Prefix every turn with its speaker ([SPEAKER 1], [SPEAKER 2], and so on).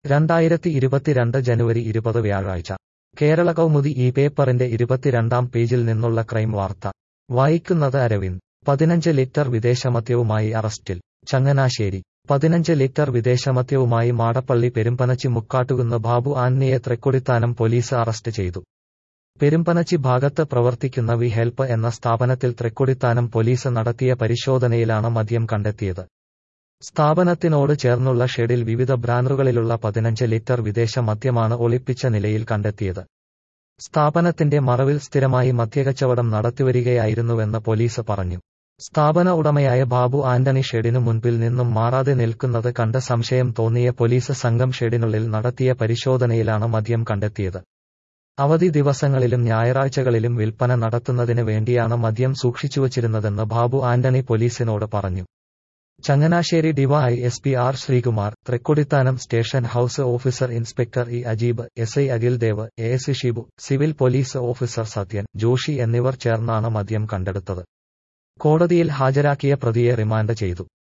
[SPEAKER 1] രണ്ടായിരത്തി ഇരുപത്തിരണ്ട് ജനുവരി ഇരുപത് വ്യാഴാഴ്ച കേരള കൗമുദി ഈ പേപ്പറിന്റെ ഇരുപത്തിരണ്ടാം പേജിൽ നിന്നുള്ള ക്രൈം വാർത്ത വായിക്കുന്നത് അരവിന്ദ് പതിനഞ്ച് ലിറ്റർ വിദേശമദ്യവുമായി അറസ്റ്റിൽ ചങ്ങനാശ്ശേരി പതിനഞ്ച് ലിറ്റർ വിദേശമദ്യവുമായി മാടപ്പള്ളി പെരുമ്പനച്ചി മുക്കാട്ടുകുന്ന് ബാബു ആന്നിയെ തൃക്കൊടിത്താനം പോലീസ് അറസ്റ്റ് ചെയ്തു പെരുമ്പനച്ചി ഭാഗത്ത് പ്രവർത്തിക്കുന്ന വി ഹെൽപ്പ് എന്ന സ്ഥാപനത്തിൽ തൃക്കൊടിത്താനം പോലീസ് നടത്തിയ പരിശോധനയിലാണ് മദ്യം കണ്ടെത്തിയത് സ്ഥാപനത്തിനോട് ചേർന്നുള്ള ഷെഡിൽ വിവിധ ബ്രാൻഡുകളിലുള്ള പതിനഞ്ച് ലിറ്റർ വിദേശ മദ്യമാണ് ഒളിപ്പിച്ച നിലയിൽ കണ്ടെത്തിയത് സ്ഥാപനത്തിന്റെ മറവിൽ സ്ഥിരമായി മദ്യകച്ചവടം നടത്തിവരികയായിരുന്നുവെന്ന് പോലീസ് പറഞ്ഞു സ്ഥാപന ഉടമയായ ബാബു ആന്റണി ഷെഡിനു മുൻപിൽ നിന്നും മാറാതെ നിൽക്കുന്നത് കണ്ട് സംശയം തോന്നിയ പോലീസ് സംഘം ഷെഡിനുള്ളിൽ നടത്തിയ പരിശോധനയിലാണ് മദ്യം കണ്ടെത്തിയത് അവധി ദിവസങ്ങളിലും ഞായറാഴ്ചകളിലും വിൽപ്പന നടത്തുന്നതിന് വേണ്ടിയാണ് മദ്യം സൂക്ഷിച്ചുവച്ചിരുന്നതെന്ന് ബാബു ആന്റണി പോലീസിനോട് പറഞ്ഞു Changanassery D Y S P R Sreekumar Thrikkodithanam station house officer inspector E Ajeeb S I Akhil Dev A S Shibu civil police officer Sathyan Joshi എന്നിവർ ചേർന്നാണ് മദ്യം കണ്ടെടുത്തത് കോടതിയിൽ ഹാജരാക്കിയ പ്രതിയെ റിമാൻഡ് ചെയ്തു